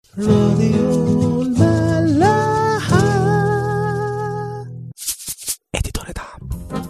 راديو الملاحة اديتور دعم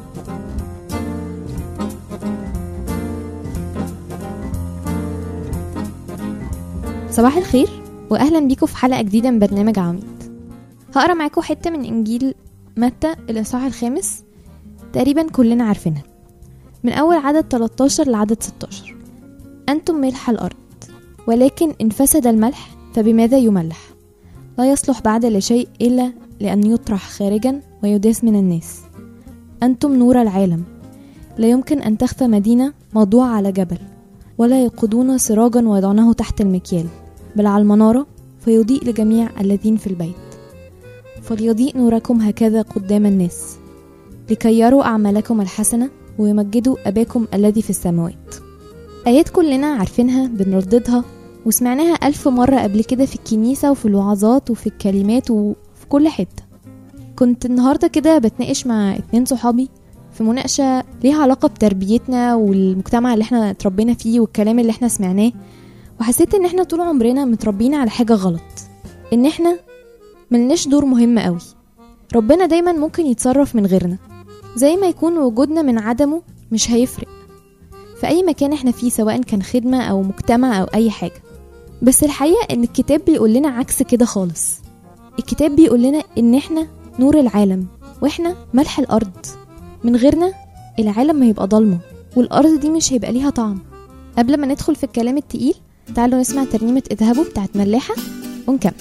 صباح الخير واهلا بيكم في حلقه جديده من برنامج عميد هقرا معاكم حته من انجيل متى الاصحاح الخامس تقريبا كلنا عارفينها من اول عدد 13 لعدد 16 انتم ملح الارض ولكن ان فسد الملح فبماذا يملح لا يصلح بعد لشيء الا لان يطرح خارجا ويداس من الناس انتم نور العالم لا يمكن ان تخفى مدينه موضوعه على جبل ولا يقودون سراجا ويضعونه تحت المكيال بل على المنارة فيضيء لجميع الذين في البيت فليضيء نوركم هكذا قدام الناس لكي يروا أعمالكم الحسنة ويمجدوا أباكم الذي في السماوات آيات كلنا عارفينها بنرددها وسمعناها ألف مرة قبل كده في الكنيسة وفي الوعظات وفي الكلمات وفي كل حتة كنت النهاردة كده بتناقش مع اتنين صحابي في مناقشة ليها علاقة بتربيتنا والمجتمع اللي احنا اتربينا فيه والكلام اللي احنا سمعناه وحسيت ان احنا طول عمرنا متربيين على حاجة غلط ان احنا ملناش دور مهم قوي ربنا دايما ممكن يتصرف من غيرنا زي ما يكون وجودنا من عدمه مش هيفرق في اي مكان احنا فيه سواء كان خدمة او مجتمع او اي حاجة بس الحقيقة ان الكتاب بيقول لنا عكس كده خالص الكتاب بيقول لنا ان احنا نور العالم واحنا ملح الارض من غيرنا العالم هيبقى ضلمة والارض دي مش هيبقى ليها طعم قبل ما ندخل في الكلام التقيل تعالوا نسمع ترنيمة اذهبوا بتاعت ملاحة ونكمل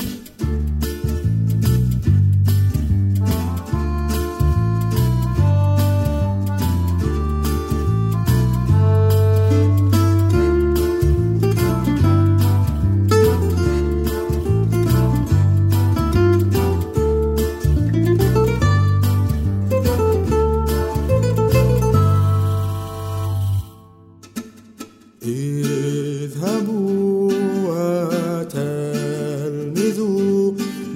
اذهبوا وتلمذوا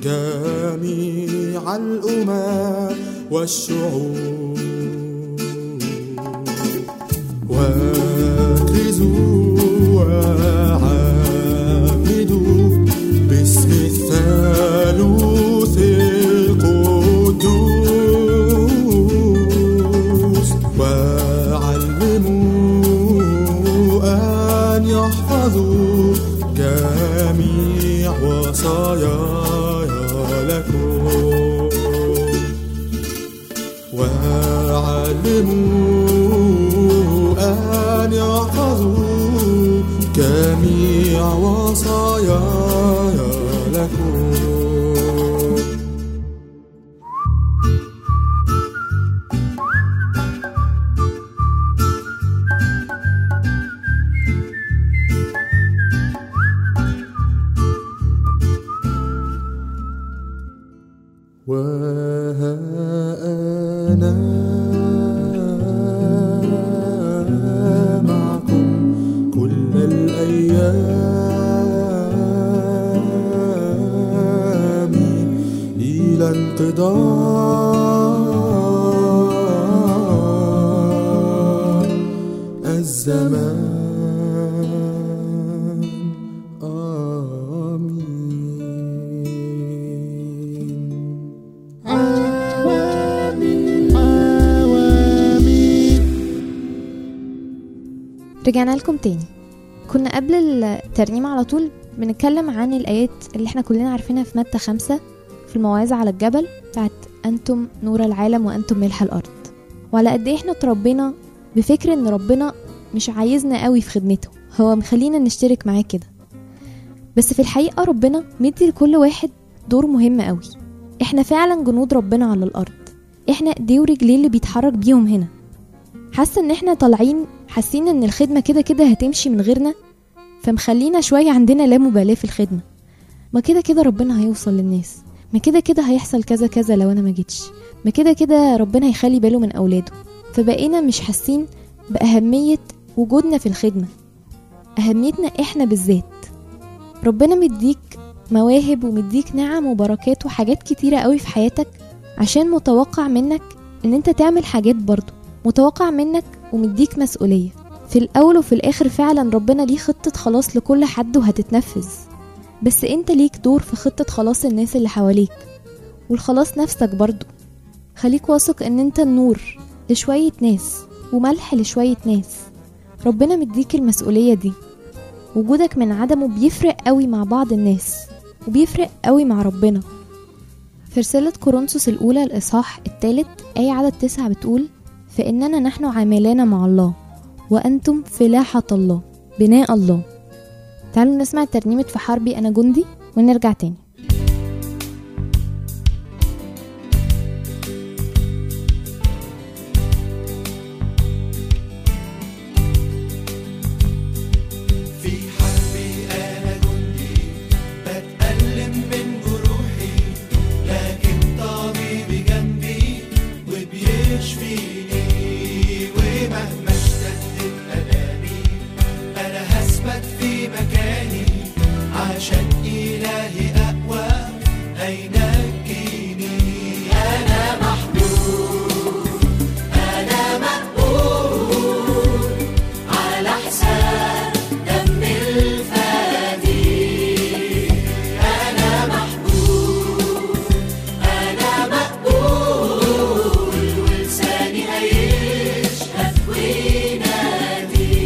جميع الأمم والشعوب واكرزوا وعمدوا باسم الثالوث القدوس وعلموا أن يحفظوا جميع وصاياي لكم وعلموا أن يحفظوا جميع وصاياي لكم وها أنا معكم كل الأيام إلى انقضاء الزمان آمين رجعنا لكم تاني كنا قبل الترنيمة على طول بنتكلم عن الآيات اللي احنا كلنا عارفينها في متى خمسة في الموعظة على الجبل بتاعت أنتم نور العالم وأنتم ملح الأرض وعلى قد ايه احنا اتربينا بفكر ان ربنا مش عايزنا قوي في خدمته هو مخلينا نشترك معاه كده بس في الحقيقة ربنا مدي لكل واحد دور مهم قوي احنا فعلا جنود ربنا على الأرض احنا ايديه ورجليه اللي بيتحرك بيهم هنا حاسه ان احنا طالعين حاسين ان الخدمه كده كده هتمشي من غيرنا فمخلينا شويه عندنا لا مبالاه في الخدمه ما كده كده ربنا هيوصل للناس ما كده كده هيحصل كذا كذا لو انا ما جيتش ما كده كده ربنا هيخلي باله من اولاده فبقينا مش حاسين باهميه وجودنا في الخدمه اهميتنا احنا بالذات ربنا مديك مواهب ومديك نعم وبركات وحاجات كتيره قوي في حياتك عشان متوقع منك ان انت تعمل حاجات برضه متوقع منك ومديك مسؤولية في الأول وفي الآخر فعلا ربنا ليه خطة خلاص لكل حد وهتتنفذ بس انت ليك دور في خطة خلاص الناس اللي حواليك والخلاص نفسك برضو خليك واثق ان انت النور لشوية ناس وملح لشوية ناس ربنا مديك المسؤولية دي وجودك من عدمه بيفرق قوي مع بعض الناس وبيفرق قوي مع ربنا في رسالة كورنثوس الأولى الإصحاح الثالث آية عدد تسعة بتقول فإننا نحن عاملان مع الله وأنتم فلاحة الله بناء الله تعالوا نسمع ترنيمة في حربي أنا جندي ونرجع تاني في حربي أنا جندي بتألم من جروحي لكن طبيبي جنبي وبيشفيني ومهما اشتدت ألامي أنا هثبت في مكاني عشان إلهي أقوى هينجيني أنا محمود أنا مقبول على حساب دم الفدي أنا محبوب أنا مقبول ولساني هيشهد وينادي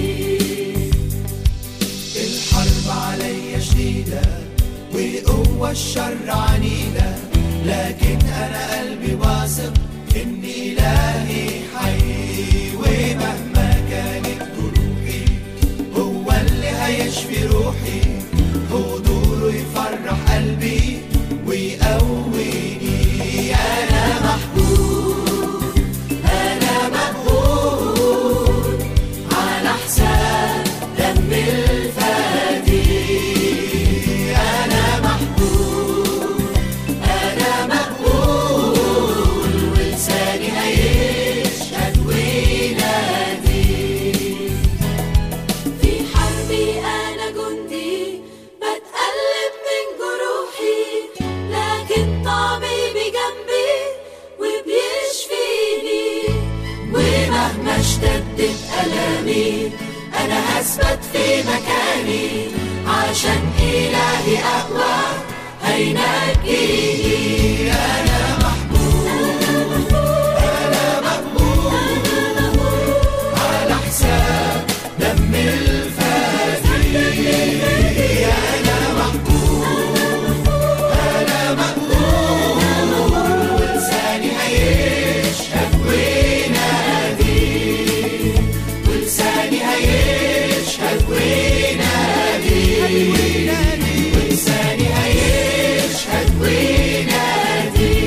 الحرب عليا شديدة وقوة الشر عنيدة لكن أنا قلبي واثق إن إلهي حي ومهما كانت جروحي هو اللي هيشفي روحي حضوره يفرح قلبي ويقويني أنا محبوب أنا مقبول على حساب دم الفدي أنا محبوب أنا مقبول ولساني هيشهد وينادي في حربي أنا جندي بتألم من جروحي لكن طبيبي جنبي وبيشفيني ومهما اشتدت ألامي أنا هثبت في مكاني عشان إلهي أقوى هينجيني أنا محبوب أنا مقبول على حساب دم الفدي أنا محبوب أنا مقبول ولساني هيشهد وينادي ولساني هيشهد وينادي ولساني هيشهد وينادي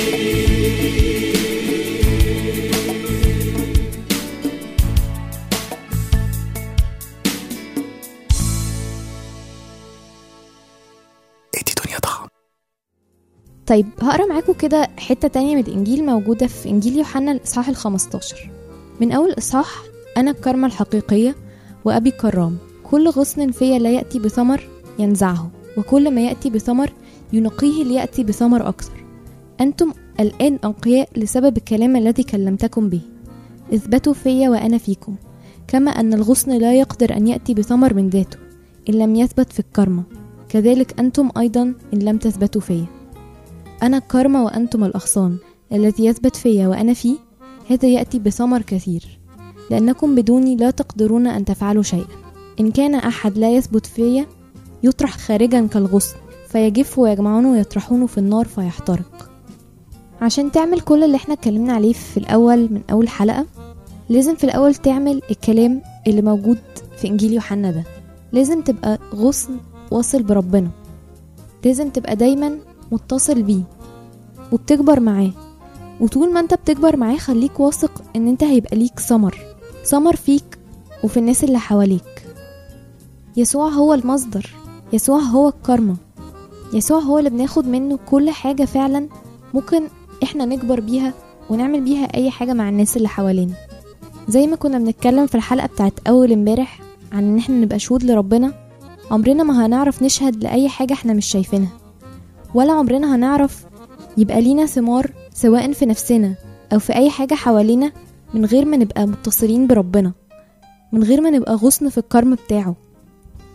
ادي دنيا طعم طيب هقرا معاكم كده حتة تانية من الإنجيل موجودة في إنجيل يوحنا الإصحاح الخمستاشر من أول إصحاح أنا الكرمة الحقيقية وأبي الكرام كل غصن فيا لا يأتي بثمر ينزعه وكل ما يأتي بثمر ينقيه ليأتي بثمر أكثر أنتم الآن أنقياء لسبب الكلام الذي كلمتكم به اثبتوا فيا وأنا فيكم كما أن الغصن لا يقدر أن يأتي بثمر من ذاته إن لم يثبت في الكرمة كذلك أنتم أيضا إن لم تثبتوا فيا أنا الكرمة وأنتم الأغصان الذي يثبت فيا وأنا فيه هذا يأتي بثمر كثير لأنكم بدوني لا تقدرون أن تفعلوا شيئا إن كان أحد لا يثبت فيا يطرح خارجا كالغصن فيجف ويجمعون ويطرحونه في النار فيحترق عشان تعمل كل اللي احنا اتكلمنا عليه في الأول من أول حلقة لازم في الأول تعمل الكلام اللي موجود في إنجيل يوحنا ده لازم تبقى غصن واصل بربنا لازم تبقى دايما متصل بيه وبتكبر معاه وطول ما انت بتكبر معاه خليك واثق ان انت هيبقى ليك ثمر ثمر فيك وفي الناس اللي حواليك يسوع هو المصدر يسوع هو الكرمة يسوع هو اللي بناخد منه كل حاجة فعلا ممكن احنا نكبر بيها ونعمل بيها اي حاجة مع الناس اللي حوالينا زي ما كنا بنتكلم في الحلقة بتاعت اول امبارح عن ان احنا نبقى شهود لربنا عمرنا ما هنعرف نشهد لأي حاجة احنا مش شايفينها ولا عمرنا هنعرف يبقى لينا ثمار سواء في نفسنا أو في أي حاجة حوالينا من غير ما نبقى متصلين بربنا من غير ما نبقى غصن في الكرم بتاعه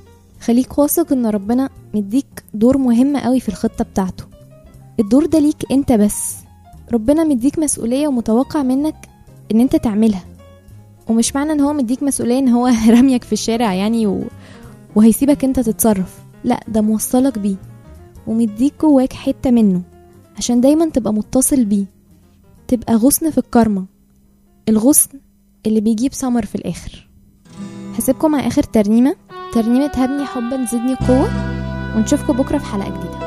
خليك واثق ان ربنا مديك دور مهم قوي في الخطة بتاعته الدور ده ليك انت بس ربنا مديك مسؤولية ومتوقع منك ان انت تعملها ومش معنى ان هو مديك مسؤولية ان هو رميك في الشارع يعني و... وهيسيبك انت تتصرف لا ده موصلك بيه ومديك جواك حتة منه عشان دايما تبقى متصل بيه تبقى غصن في الكرمة الغصن اللي بيجيب ثمر في الآخر هسيبكم مع آخر ترنيمة ترنيمة هبني حبا زدني قوة ونشوفكم بكرة في حلقة جديدة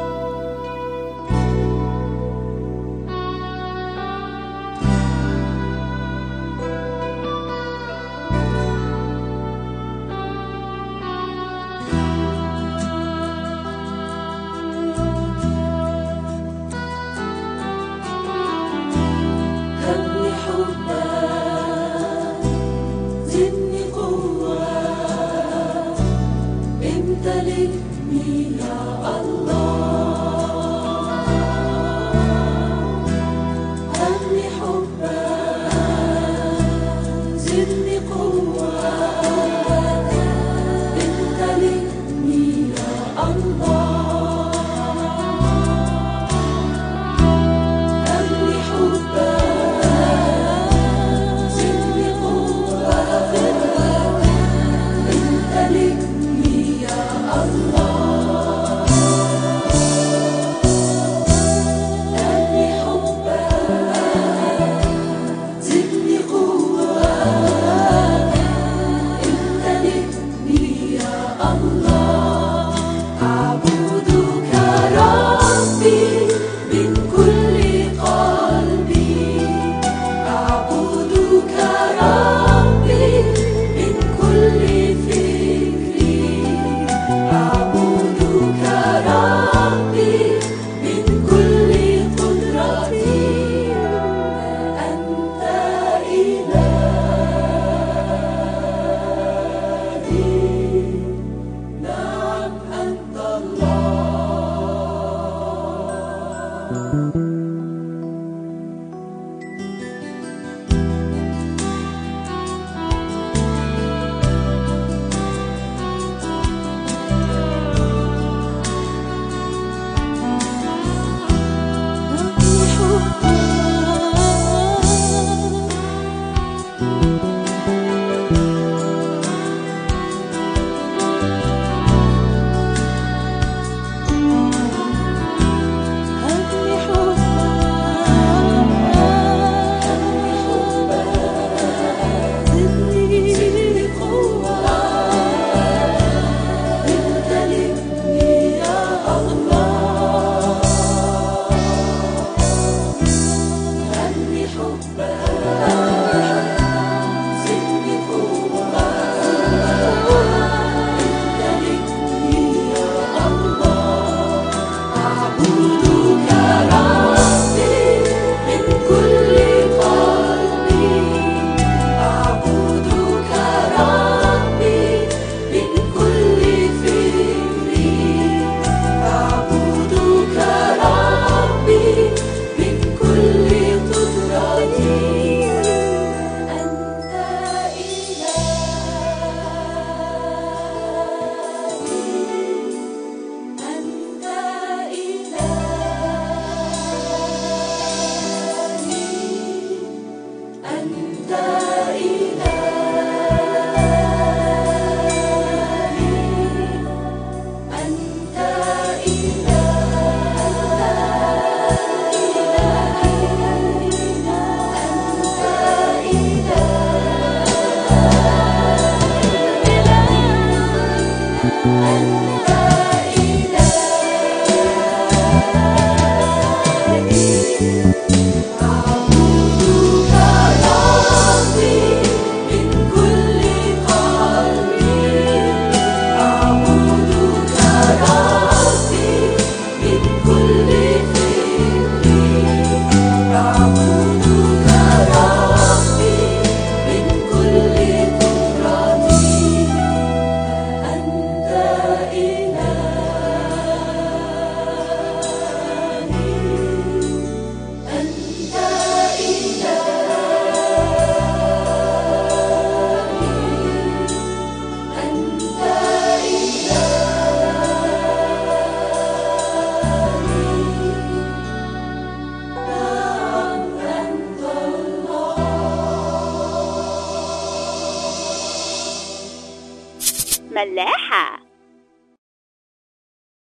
هبني حبك زدني قوة امتلكني يا الله ملاحة